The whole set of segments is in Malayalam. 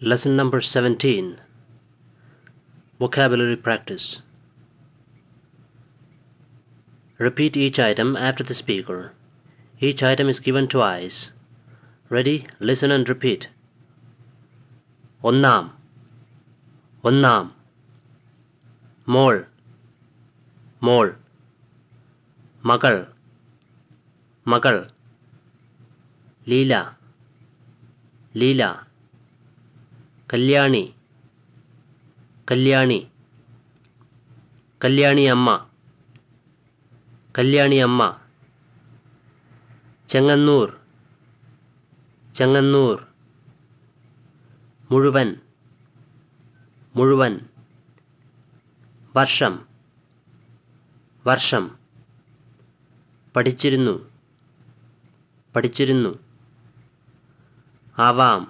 Lesson number 17 Vocabulary Practice. Repeat each item after the speaker. Each item is given twice. Ready? Listen and repeat. ഒന്നാം ഒന്നാം മോൾ മോൾ മകൾ മകൾ ലീല ലീല കല്യാണി കല്യാണി കല്യാണി അമ്മ കല്യാണി അമ്മ ചെങ്ങന്നൂർ ചെങ്ങന്നൂർ മുഴുവൻ മുഴുവൻ വർഷം വർഷം പഠിച്ചിരുന്നു പഠിച്ചിരുന്നു ആവാം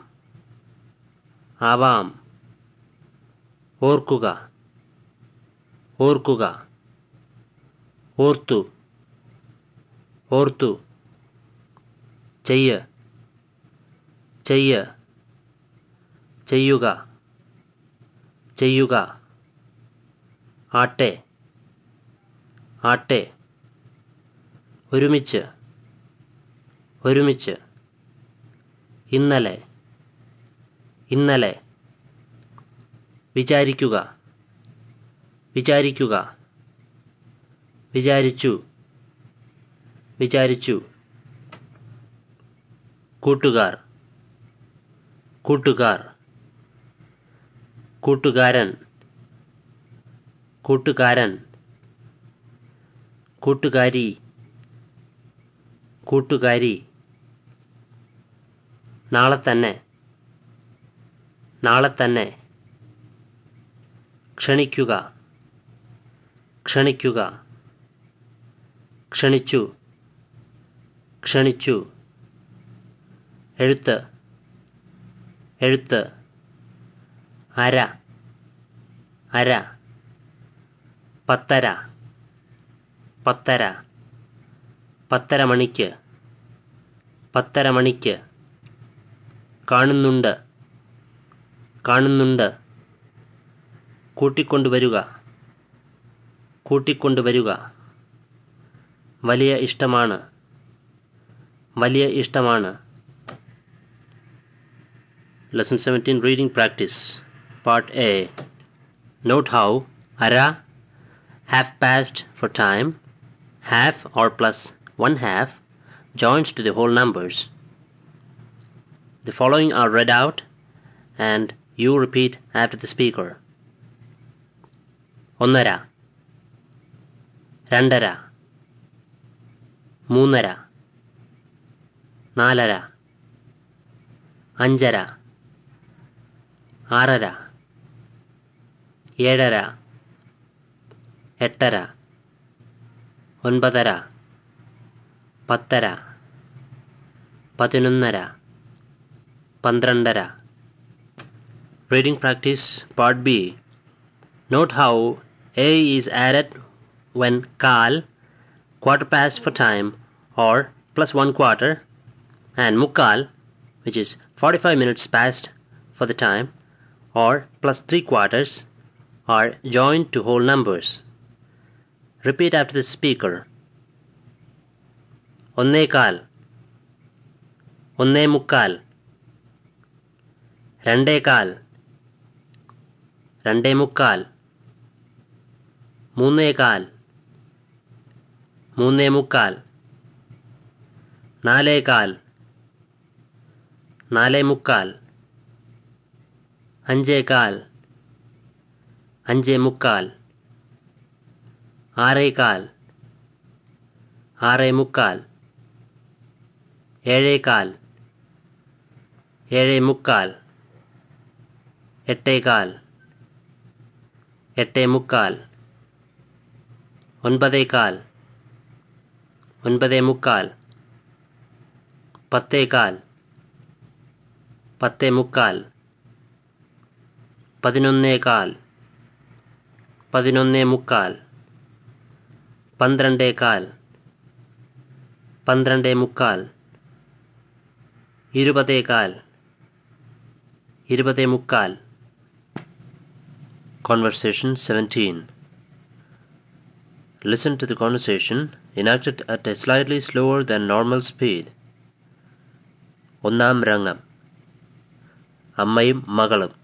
ആവാം ഓർക്കുക ഓർക്കുക ഓർത്തു ഓർത്തു ചെയ്യ് ചെയ്യ് ചെയ്യുക ചെയ്യുക ആട്ടെ ആട്ടെ ഒരുമിച്ച് ഒരുമിച്ച് ഇന്നലെ ഇന്നലെ വിചാരിക്കുക വിചാരിക്കുക വിചാരിച്ചു വിചാരിച്ചു കൂട്ടുകാർ കൂട്ടുകാർ കൂട്ടുകാരൻ കൂട്ടുകാരൻ കൂട്ടുകാരി കൂട്ടുകാരി നാളെ തന്നെ നാളെ തന്നെ ക്ഷണിക്കുക ക്ഷണിക്കുക ക്ഷണിച്ചു ക്ഷണിച്ചു എഴുത്ത് എഴുത്ത് അര അര പത്തര പത്തര പത്തര മണിക്ക് പത്തര മണിക്ക് കാണുന്നുണ്ട് കാണുന്നുണ്ട് കൂട്ടിക്കൊണ്ടുവരിക കൂട്ടിക്കൊണ്ടുവരിക വലിയ ഇഷ്ടമാണ് വലിയ ഇഷ്ടമാണ് Lesson 17 Reading Practice Part A Note how ara half past for time half or plus one half joins to the whole numbers. The following are read out and you repeat after the speaker. ഒന്നര രണ്ടര മൂന്നര നാലര അഞ്ചര ആറര ഏഴര എട്ടര ഒൻപതര പത്തര പതിനൊന്നര പന്ത്രണ്ടര Reading practice part B. Note how A is added when kal, quarter past for time, or plus one quarter, and mukal, which is 45 minutes past for the time, or plus three quarters, are joined to whole numbers. Repeat after the speaker. ഒന്നേകാൽ ഒന്നേ മുക്കാൽ രണ്ടേകാൽ രണ്ടേ മുക്കാൽ മൂന്നേകാൽ മൂന്നേ മുക്കാൽ നാലേകാൽ നാലേ മുക്കാൽ അഞ്ചേകാൽ അഞ്ചേ മുക്കാൽ ആറേകാൽ ആറേ മുക്കാൽ ഏഴേകാൽ ഏഴേ മുക്കാൽ എട്ടേകാൽ എട്ടേ മുക്കാൽ ഒൻപതേകാൽ ഒൻപതേ മുക്കാൽ പത്തേകാൽ പത്തേ മുക്കാൽ പതിനൊന്നേകാൽ പതിനൊന്നേ മുക്കാൽ പന്ത്രണ്ടേകാൽ പന്ത്രണ്ടേ മുക്കാൽ ഇരുപതേകാൽ ഇരുപതേ മുക്കാൽ Conversation 17 Listen to the conversation enacted at a slightly slower than normal speed. ഒന്നാം രംഗം അമ്മയും മകളും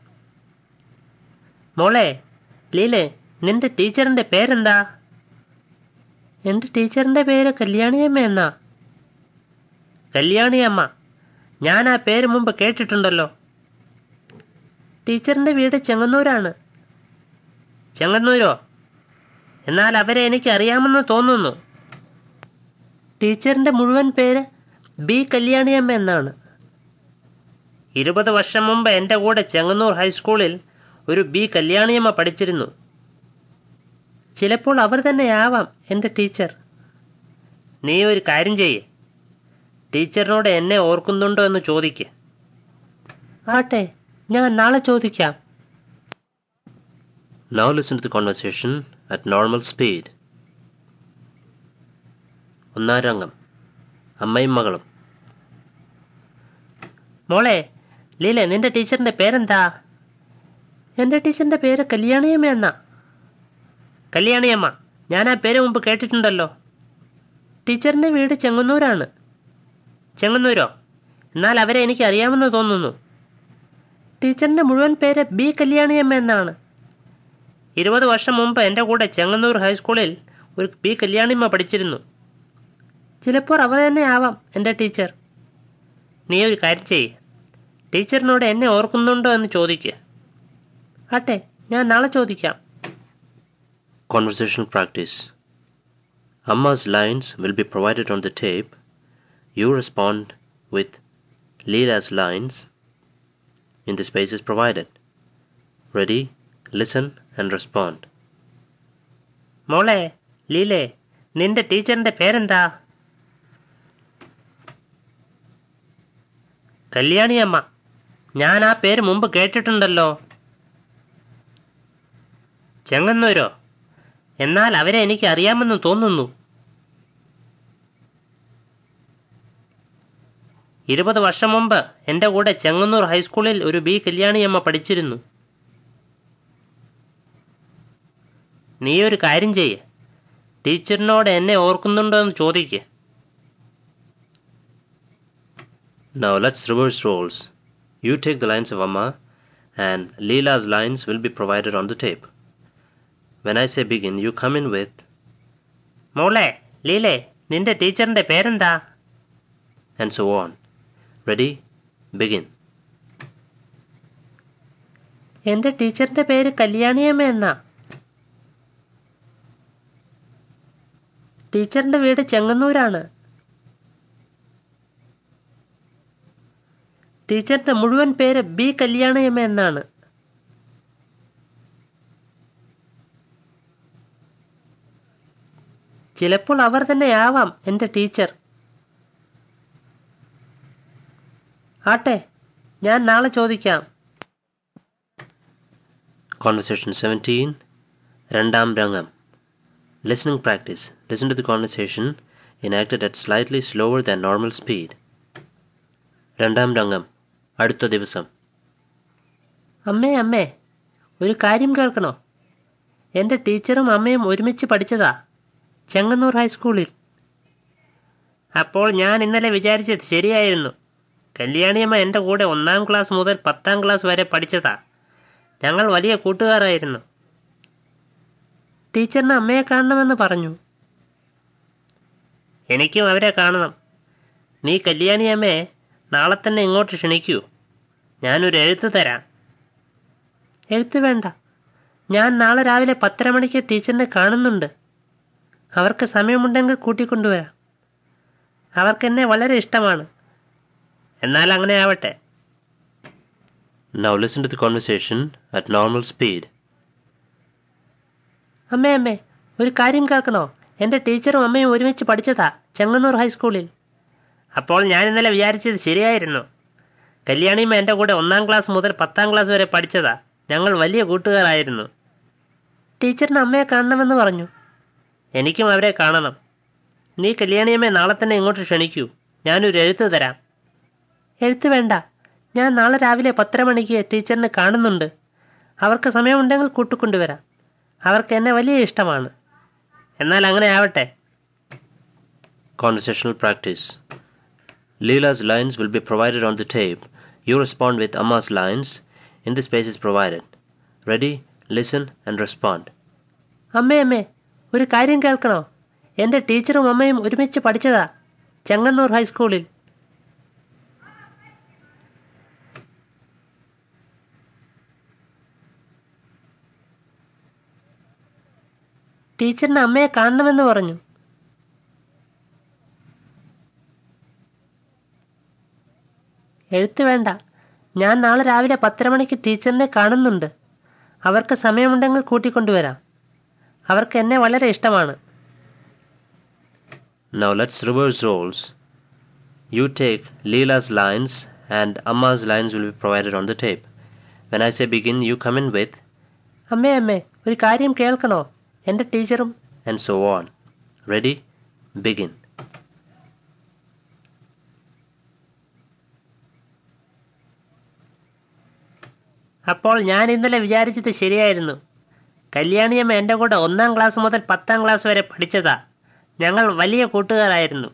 മോളെ ലീലെ നിന്റെ ടീച്ചറിൻ്റെ പേരെന്താ എൻ്റെ ടീച്ചറിൻ്റെ പേര് കല്യാണിയമ്മ എന്നാ കല്യാണിയമ്മ ഞാൻ ആ പേര് മുമ്പ് കേട്ടിട്ടുണ്ടല്ലോ ടീച്ചറിൻ്റെ വീട് ചെങ്ങന്നൂരാണ് ചെങ്ങന്നൂരോ എന്നാൽ അവരെ എനിക്ക് അറിയാമെന്ന് തോന്നുന്നു ടീച്ചറിൻ്റെ മുഴുവൻ പേര് ബി കല്യാണിയമ്മ എന്നാണ് ഇരുപത് വർഷം മുമ്പ് എൻ്റെ കൂടെ ചെങ്ങന്നൂർ ഹൈസ്കൂളിൽ ഒരു ബി കല്യാണിയമ്മ പഠിച്ചിരുന്നു ചിലപ്പോൾ അവർ തന്നെയാവാം എൻ്റെ ടീച്ചർ നീ ഒരു കാര്യം ചെയ്യേ ടീച്ചറിനോട് എന്നെ ഓർക്കുന്നുണ്ടോ എന്ന് ചോദിക്ക് ആട്ടെ ഞാൻ നാളെ ചോദിക്കാം Now listen to the conversation at normal speed. ഒന്നാം രംഗം അമ്മയും മകളും മോളെ ലീലെ നിന്റെ ടീച്ചറിൻ്റെ പേരെന്താ എൻ്റെ ടീച്ചറിൻ്റെ പേര് കല്യാണിയമ്മ എന്നാ കല്യാണിയമ്മ ഞാൻ ആ പേര് മുമ്പ് കേട്ടിട്ടുണ്ടല്ലോ ടീച്ചറിൻ്റെ വീട് ചെങ്ങന്നൂരാണ് ചെങ്ങന്നൂരോ എന്നാൽ അവരെ എനിക്ക് അറിയാമെന്ന് തോന്നുന്നു ടീച്ചറിൻ്റെ മുഴുവൻ പേര് ബി കല്യാണിയമ്മ എന്നാണ് ഇരുപത് വർഷം മുമ്പ് എൻ്റെ കൂടെ ചെങ്ങന്നൂർ ഹൈസ്കൂളിൽ ഒരു ബി കല്യാണിയമ്മ പഠിച്ചിരുന്നു ചിലപ്പോൾ അവർ തന്നെ ആവാം എൻ്റെ ടീച്ചർ നീ ഒരു കാര്യം ചെയ്യ് ടീച്ചറിനോട് എന്നെ ഓർക്കുന്നുണ്ടോ എന്ന് ചോദിക്കുക ആട്ടെ ഞാൻ നാളെ ചോദിക്കാം Conversation practice. Amma's lines will be provided on the tape. You respond with Leela's lines in the spaces provided. Ready? Listen and respond. മോളെ ലീലെ നിന്റെ ടീച്ചറിൻ്റെ പേരെന്താ കല്യാണിയമ്മ ഞാൻ ആ പേര് മുമ്പ് കേട്ടിട്ടുണ്ടല്ലോ ചെങ്ങന്നൂരോ എന്നാൽ അവരെ എനിക്ക് അറിയാമെന്ന് തോന്നുന്നു ഇരുപത് വർഷം മുമ്പ് എൻ്റെ കൂടെ ചെങ്ങന്നൂർ ഹൈസ്കൂളിൽ ഒരു ബി കല്യാണിയമ്മ പഠിച്ചിരുന്നു നീ ഒരു കാര്യം ചെയ്യ് ടീച്ചറിനോട് എന്നെ ഓർക്കുന്നുണ്ടോ എന്ന് ചോദിക്ക് Now let's reverse roles. You take the lines of Amma, and Leela's lines will be provided on the tape. When I say begin, you come in with മോളെ ലീലെ നിന്റെ ടീച്ചറിൻ്റെ പേരെന്താ and so on. Ready? Begin. എൻ്റെ ടീച്ചറിൻ്റെ പേര് കല്യാണിയമ്മ എന്നാ ടീച്ചറിൻ്റെ വീട് ചെങ്ങന്നൂരാണ് ടീച്ചറിൻ്റെ മുഴുവൻ പേര് ബി കല്യാണിയമ്മ എന്നാണ് ചിലപ്പോൾ അവർ തന്നെയാവാം എൻ്റെ ടീച്ചർ ആട്ടെ ഞാൻ നാളെ ചോദിക്കാം Conversation 17 രണ്ടാം രംഗം Listening practice. Listen to the conversation enacted at slightly slower than normal speed. രണ്ടാം രംഗം അടുത്ത ദിവസം അമ്മേ അമ്മേ ഒരു കാര്യം കേൾക്കണോ എൻ്റെ ടീച്ചറും അമ്മയും ഒരുമിച്ച് പഠിച്ചതാ ചെങ്ങന്നൂർ ഹൈസ്കൂളിൽ അപ്പോൾ ഞാൻ ഇന്നലെ വിചാരിച്ചത് ശരിയായിരുന്നു കല്യാണിയമ്മ എൻ്റെ കൂടെ ഒന്നാം ക്ലാസ് മുതൽ പത്താം ക്ലാസ് വരെ പഠിച്ചതാ ഞങ്ങൾ വലിയ കൂട്ടുകാരായിരുന്നു ടീച്ചറിന് അമ്മയെ കാണണമെന്ന് പറഞ്ഞു എനിക്കും അവരെ കാണണം നീ കല്യാണിയമ്മയെ നാളെ തന്നെ ഇങ്ങോട്ട് ക്ഷണിക്കൂ ഞാനൊരു എഴുത്ത് തരാം എഴുത്ത് വേണ്ട ഞാൻ നാളെ രാവിലെ പത്തര മണിക്ക് ടീച്ചറിനെ കാണുന്നുണ്ട് അവർക്ക് സമയമുണ്ടെങ്കിൽ കൂട്ടിക്കൊണ്ടുവരാം അവർക്കെന്നെ വളരെ ഇഷ്ടമാണ് എന്നാൽ അങ്ങനെ ആവട്ടെ Now listen to the conversation at normal speed. അമ്മേ അമ്മേ ഒരു കാര്യം കേൾക്കണോ എൻ്റെ ടീച്ചറും അമ്മയും ഒരുമിച്ച് പഠിച്ചതാ ചെങ്ങന്നൂർ ഹൈസ്കൂളിൽ അപ്പോൾ ഞാൻ ഇന്നലെ വിചാരിച്ചത് ശരിയായിരുന്നു കല്യാണിയമ്മ എൻ്റെ കൂടെ ഒന്നാം ക്ലാസ് മുതൽ പത്താം ക്ലാസ് വരെ പഠിച്ചതാ ഞങ്ങൾ വലിയ കൂട്ടുകാരായിരുന്നു ടീച്ചറിന് അമ്മയെ കാണണമെന്ന് പറഞ്ഞു എനിക്കും അവരെ കാണണം നീ കല്യാണിയമ്മയെ നാളെ തന്നെ ഇങ്ങോട്ട് ക്ഷണിക്കൂ ഞാനൊരു എഴുത്ത് തരാം എഴുത്ത് വേണ്ട ഞാൻ നാളെ രാവിലെ പത്തര മണിക്ക് ടീച്ചറിനെ കാണുന്നുണ്ട് അവർക്ക് സമയമുണ്ടെങ്കിൽ കൂട്ടിക്കൊണ്ടുവരാം അവർക്ക് എന്നെ വലിയ ഇഷ്ടമാണ് എന്നാൽ അങ്ങനെ ആവട്ടെ Conversational practice. Leela's lines will be provided on the tape. You respond with Amma's lines in the spaces provided. Ready? Listen and respond. അമ്മേ അമ്മേ ഒരു കാര്യം കേൾക്കണോ എൻ്റെ ടീച്ചറും അമ്മയും ഒരുമിച്ച് പഠിച്ചതാ ചെങ്ങന്നൂർ ഹൈസ്കൂളിൽ ടീച്ചറിന് അമ്മയെ കാണണമെന്ന് പറഞ്ഞു എഴുത്ത് വേണ്ട ഞാൻ നാളെ രാവിലെ പത്തര മണിക്ക് ടീച്ചറിനെ കാണുന്നുണ്ട് അവർക്ക് സമയമുണ്ടെങ്കിൽ കൂട്ടിക്കൊണ്ടുവരാം അവർക്ക് എന്നെ വളരെ ഇഷ്ടമാണ് Now let's reverse roles. You take Leela's lines and Amma's lines will be provided on the tape. When I say begin, you come in with അമ്മേ അമ്മേ ഒരു കാര്യം കേൾക്കണോ എൻ്റെ ടീച്ചറും and so on. Ready? Begin. അപ്പോൾ ഞാൻ ഇന്നലെ വിചാരിച്ചത് ശരിയായിരുന്നു കല്യാണിയമ്മ എൻ്റെ കൂടെ ഒന്നാം ക്ലാസ് മുതൽ പത്താം ക്ലാസ് വരെ പഠിച്ചതാ ഞങ്ങൾ വലിയ കൂട്ടുകാരായിരുന്നു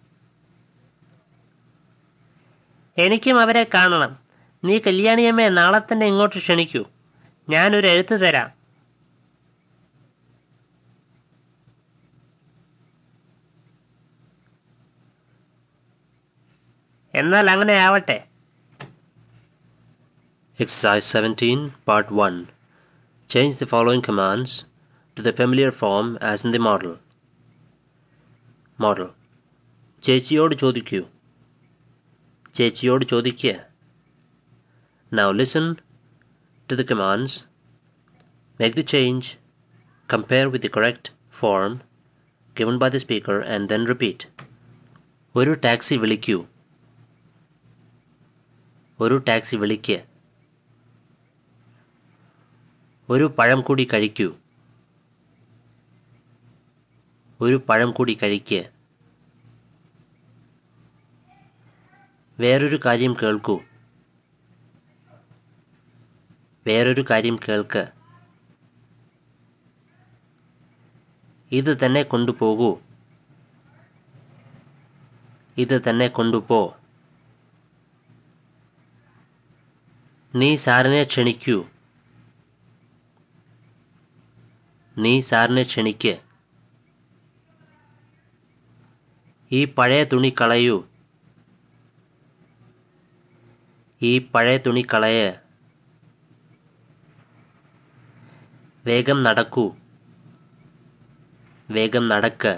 എനിക്കും അവരെ കാണണം നീ കല്യാണിയമ്മയെ നാളെ തന്നെ ഇങ്ങോട്ട് ക്ഷണിക്കൂ ഞാനൊരു എഴുത്ത് തരാം എന്നാൽ അങ്ങനെ ആവട്ടെ Exercise 17, Part 1. Change the following commands to the familiar form as in the model. Model. ചേച്ചിയോട് ചോദിക്കൂ ചേച്ചിയോട് ചോദിക്കുക Now listen to the commands. Make the change. Compare with the correct form given by the speaker and then repeat. ഒരു ടാക്സി വിളിക്കൂ ഒരു ടാക്സി വിളിക്കുക ഒരു പഴം കൂടി കഴിക്കൂ ഒരു പഴം കൂടി കഴിക്കുക വേറൊരു കാര്യം കേൾക്കൂ വേറൊരു കാര്യം കേൾക്ക് ഇത് തന്നെ കൊണ്ടുപോകൂ ഇത് തന്നെ കൊണ്ടുപോ നീ സാറിനെ ക്ഷണിക്കൂ നീ സാറിനെ ക്ഷണിക്ക് ഈ പഴയ തുണി കളയൂ ഈ പഴയ തുണി കളയ് വേഗം നടക്കൂ വേഗം നടക്ക്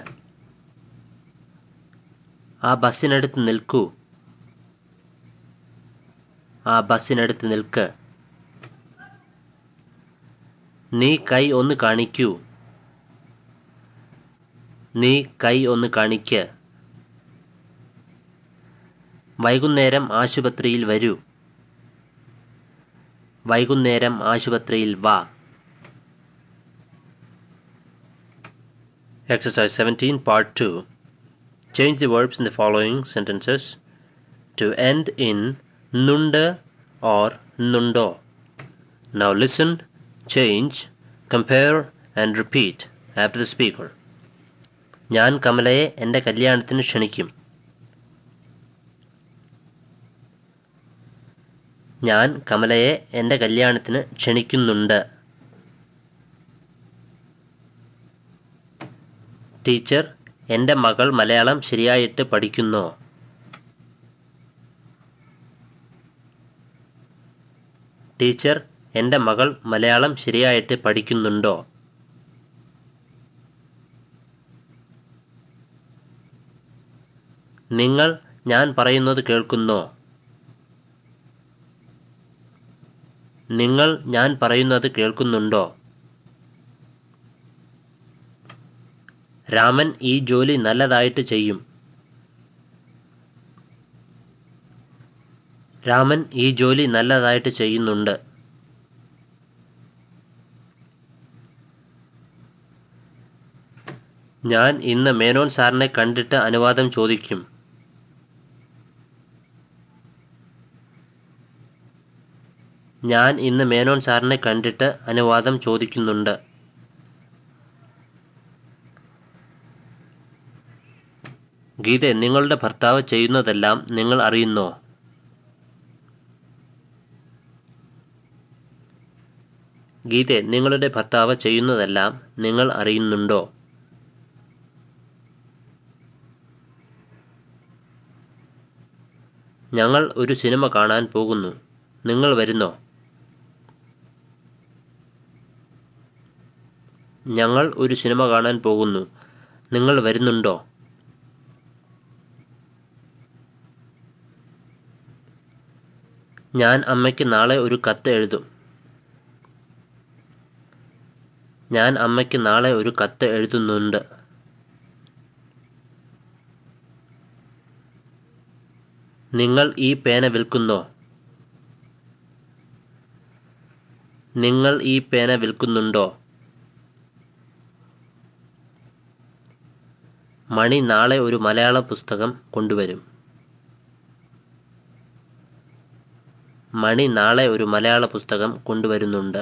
ആ ബസ്സിനടുത്ത് നിൽക്കൂ ആ ബസ്സിനടുത്ത് നിൽക്ക് നീ കൈ ഒന്ന് കാണിക്കൂ നീ കൈ ഒന്ന് കാണിക്ക് വൈകുന്നേരം ആശുപത്രിയിൽ വരൂ വൈകുന്നേരം ആശുപത്രിയിൽ വാ Exercise 17, Part 2. Change the verbs in the following sentences to end in nunda or nundo. Now listen, change, compare, and repeat after the speaker. ഞാൻ കമലയെ എൻ്റെ കല്യാണത്തിന് ക്ഷണിക്കും ഞാൻ കമലയെ എൻ്റെ കല്യാണത്തിന് ക്ഷണിക്കുന്നുണ്ട് ടീച്ചർ എൻ്റെ മകൾ മലയാളം ശരിയായിട്ട് പഠിക്കുന്നോ ടീച്ചർ എൻ്റെ മകൾ മലയാളം ശരിയായിട്ട് പഠിക്കുന്നുണ്ടോ നിങ്ങൾ ഞാൻ പറയുന്നത് കേൾക്കുന്നോ നിങ്ങൾ ഞാൻ പറയുന്നത് കേൾക്കുന്നുണ്ടോ രാമൻ ഈ ജോലി നല്ലതായിട്ട് ചെയ്യും രാമൻ ഈ ജോലി നല്ലതായിട്ട് ചെയ്യുന്നുണ്ട് ഞാൻ ഇന്ന് മേനോൻ സാറിനെ കണ്ടിട്ട് അനുവാദം ചോദിക്കും ഞാൻ ഇന്ന് മേനോൻ സാറിനെ കണ്ടിട്ട് അനുവാദം ചോദിക്കുന്നുണ്ട് ഗീതെ നിങ്ങളുടെ ഭർത്താവ് ചെയ്യുന്നതെല്ലാം നിങ്ങൾ അറിയുന്നോ ഗീതെ നിങ്ങളുടെ ഭർത്താവ് ചെയ്യുന്നതെല്ലാം നിങ്ങൾ അറിയുന്നുണ്ടോ ഞങ്ങൾ ഒരു സിനിമ കാണാൻ പോകുന്നു നിങ്ങൾ വരുന്നോ ഞങ്ങൾ ഒരു സിനിമ കാണാൻ പോകുന്നു നിങ്ങൾ വരുന്നുണ്ടോ ഞാൻ അമ്മയ്ക്ക് നാളെ ഒരു കത്ത് എഴുതും ഞാൻ അമ്മയ്ക്ക് നാളെ ഒരു കത്ത് എഴുതുന്നുണ്ട് നിങ്ങൾ ഈ പേന വിൽക്കുന്നോ നിങ്ങൾ ഈ പേന വിൽക്കുന്നുണ്ടോ മണി നാളെ ഒരു മലയാള പുസ്തകം കൊണ്ടുവരും മണി നാളെ ഒരു മലയാള പുസ്തകം കൊണ്ടുവരുന്നുണ്ട്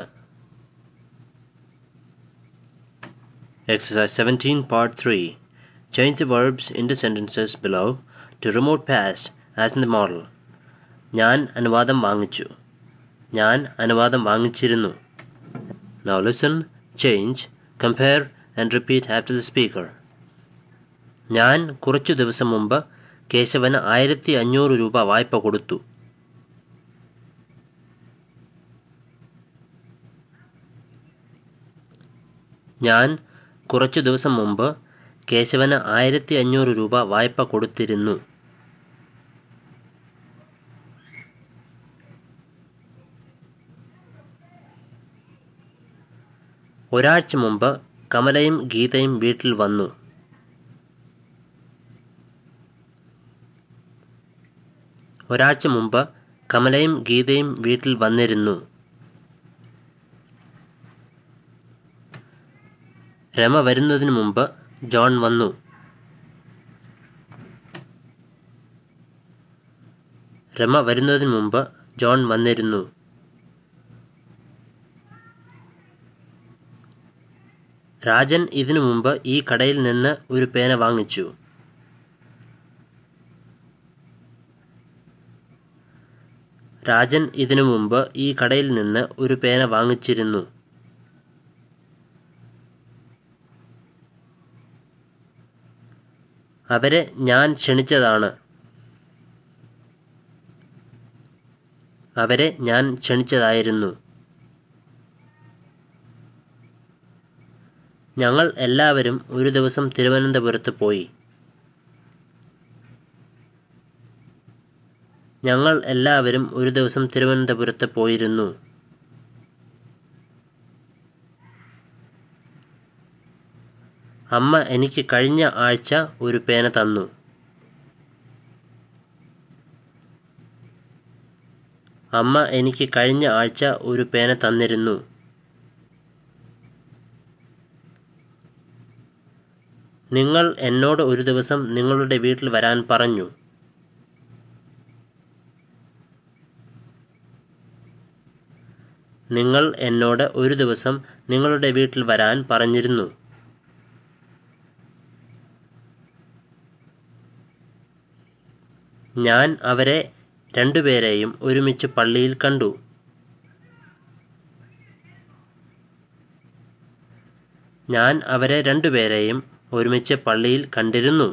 Exercise 17, Part 3. Change the verbs in the sentences below to remote past as in the model. ഞാൻ അനുവാദം വാങ്ങിച്ചു ഞാൻ അനുവാദം വാങ്ങിച്ചിരുന്നു Now listen, change, compare and repeat after the speaker. ഞാൻ കുറച്ചു ദിവസം മുമ്പ് കേശവന് ആയിരത്തി അഞ്ഞൂറ് രൂപ വായ്പ കൊടുത്തു ഞാൻ കുറച്ചു ദിവസം മുമ്പ് കേശവന് ആയിരത്തി അഞ്ഞൂറ് രൂപ വായ്പ കൊടുത്തിരുന്നു ഒരാഴ്ച മുമ്പ് കമലയും ഗീതയും വീട്ടിൽ വന്നു ഒരാഴ്ച മുമ്പ് കമലയും ഗീതയും വീട്ടിൽ വന്നിരുന്നു രമ വരുന്നതിന് മുമ്പ് ജോൺ വന്നു രമ വരുന്നതിന് മുമ്പ് ജോൺ വന്നിരുന്നു രാജൻ ഇതിനു മുമ്പ് ഈ കടയിൽ നിന്ന് ഒരു പേന വാങ്ങിച്ചു രാജൻ ഇതിനു മുമ്പ് ഈ കടയിൽ നിന്ന് ഒരു പേന വാങ്ങിച്ചിരുന്നു അവരെ ഞാൻ ക്ഷണിച്ചതാണ് അവരെ ഞാൻ ക്ഷണിച്ചതായിരുന്നു ഞങ്ങൾ എല്ലാവരും ഒരു ദിവസം തിരുവനന്തപുരത്ത് പോയി ഞങ്ങൾ എല്ലാവരും ഒരു ദിവസം തിരുവനന്തപുരത്ത് പോയിരുന്നു അമ്മ എനിക്ക് കഴിഞ്ഞ ആഴ്ച ഒരു പേന തന്നു അമ്മ എനിക്ക് കഴിഞ്ഞ ആഴ്ച ഒരു പേന തന്നിരുന്നു നിങ്ങൾ എന്നോട് ഒരു ദിവസം നിങ്ങളുടെ വീട്ടിൽ വരാൻ പറഞ്ഞു നിങ്ങൾ എന്നോട് ഒരു ദിവസം നിങ്ങളുടെ വീട്ടിൽ വരാൻ പറഞ്ഞിരുന്നു ഞാൻ അവരെ രണ്ടുപേരെയും ഒരുമിച്ച് പള്ളിയിൽ കണ്ടു ഞാൻ അവരെ രണ്ടുപേരെയും ഒരുമിച്ച് പള്ളിയിൽ കണ്ടിരുന്നു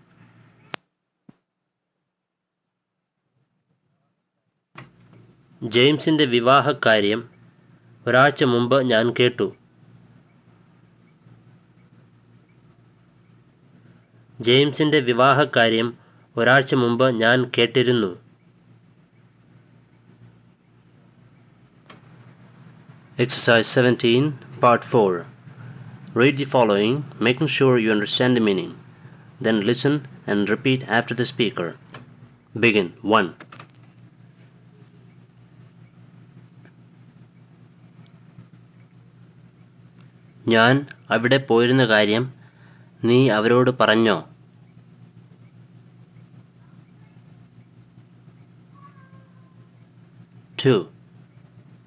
ജെയിംസിൻ്റെ വിവാഹക്കാര്യം ഒരാഴ്ച മുമ്പ് ഞാൻ കേട്ടു ജെയിംസിൻ്റെ വിവാഹക്കാര്യം ഒരാഴ്ച മുമ്പ് ഞാൻ കേട്ടിരുന്നു Exercise 17, Part 4. Read the following, making sure you understand the meaning. Then listen and repeat after the speaker. Begin 1. ഞാൻ അവിടെ പോയിരുന്ന കാര്യം നീ അവരോട് പറഞ്ഞോ ടു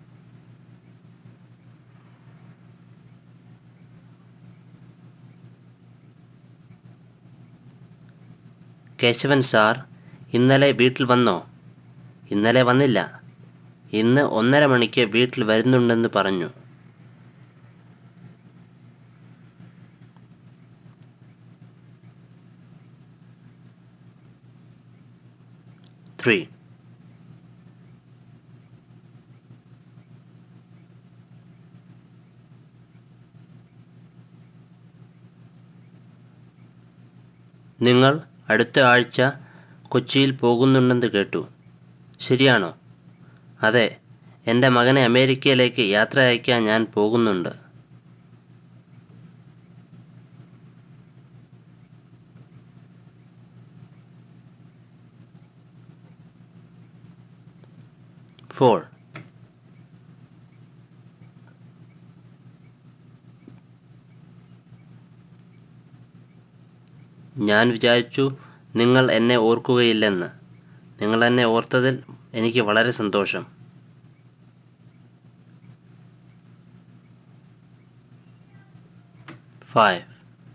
കേശവൻ സാർ ഇന്നലെ വീട്ടിൽ വന്നോ ഇന്നലെ വന്നില്ല ഇന്ന് ഒന്നര മണിക്ക് വീട്ടിൽ വരുന്നുണ്ടെന്ന് പറഞ്ഞു ത്രീ നിങ്ങൾ അടുത്ത ആഴ്ച കൊച്ചിയിൽ പോകുന്നുണ്ടെന്ന് കേട്ടു ശരിയാണോ അതെ എൻ്റെ മകനെ അമേരിക്കയിലേക്ക് യാത്ര അയക്കാൻ ഞാൻ പോകുന്നുണ്ട് ഫോർ ഞാൻ വിചാരിച്ചു നിങ്ങൾ എന്നെ ഓർക്കുകയില്ലെന്ന് നിങ്ങൾ എന്നെ ഓർത്തതിൽ എനിക്ക് വളരെ സന്തോഷം ഫൈവ്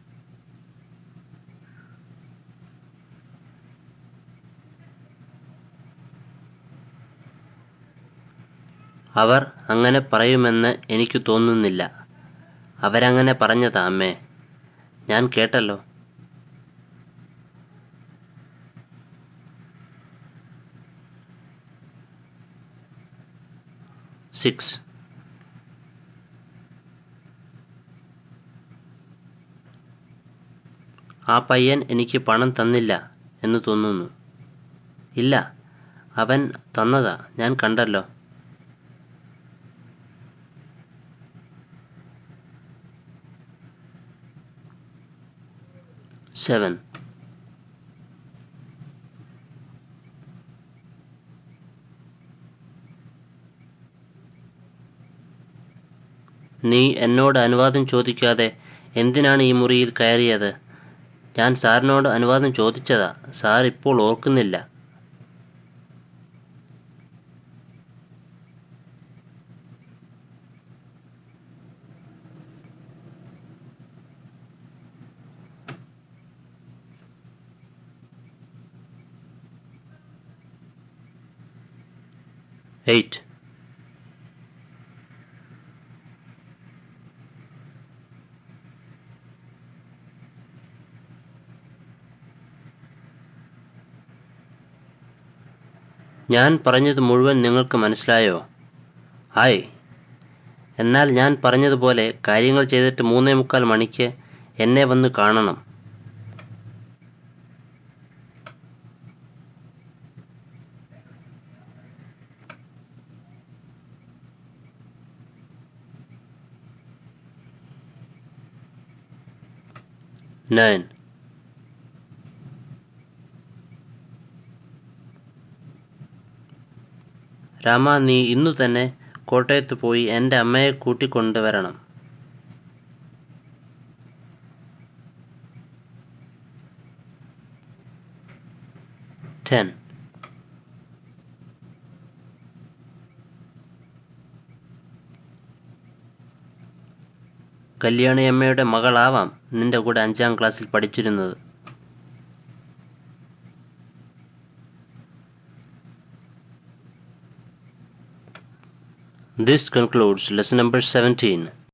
അവർ അങ്ങനെ പറയുമെന്ന് എനിക്ക് തോന്നുന്നില്ല അവരങ്ങനെ പറഞ്ഞതാ അമ്മേ ഞാൻ കേട്ടല്ലോ സിക്സ് ആ പയ്യൻ എനിക്ക് പണം തന്നില്ല എന്ന് തോന്നുന്നു ഇല്ല അവൻ തന്നതാ ഞാൻ കണ്ടല്ലോ സെവൻ നീ എന്നോട് അനുവാദം ചോദിക്കാതെ എന്തിനാണ് ഈ മുറിയിൽ കയറിയത് ഞാൻ സാറിനോട് അനുവാദം ചോദിച്ചതാ സാർ ഇപ്പോൾ ഓർക്കുന്നില്ല എയ്റ്റ് ഞാൻ പറഞ്ഞത് മുഴുവൻ നിങ്ങൾക്ക് മനസ്സിലായോ ഹായ് എന്നാൽ ഞാൻ പറഞ്ഞതുപോലെ കാര്യങ്ങൾ ചെയ്തിട്ട് മൂന്നേ മുക്കാൽ മണിക്ക് എന്നെ വന്ന് കാണണം നയൻ രാമ നീ ഇന്നു തന്നെ കോട്ടയത്ത് പോയി എൻ്റെ അമ്മയെ കൂട്ടിക്കൊണ്ടുവരണം ടെൻ കല്യാണിയമ്മയുടെ മകളാവാം നിന്റെ കൂടെ അഞ്ചാം ക്ലാസ്സിൽ പഠിച്ചിരുന്നത് This concludes lesson number 17.